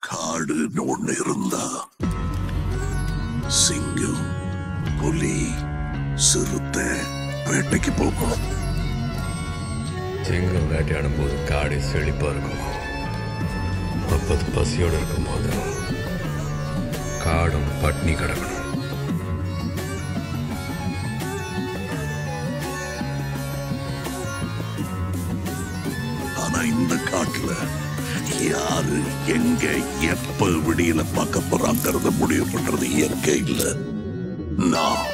காடுன்னு ஒண்ணு இருந்தா சிங்கம் புலி சிறுத்தை வேட்டைக்கு போகும் சிங்கம் வேட்டையாடும் போது காடு செழிப்பா இருக்கும் அப்பது பசியோடு இருக்கும் போது காடும் பட்னி கிடக்கணும் ஆனா இந்த காட்டுல யாரு எங்க எப்ப விடியல பார்க்க போறாங்கிறத முடிவு பண்றது இயற்கை இல்ல நான்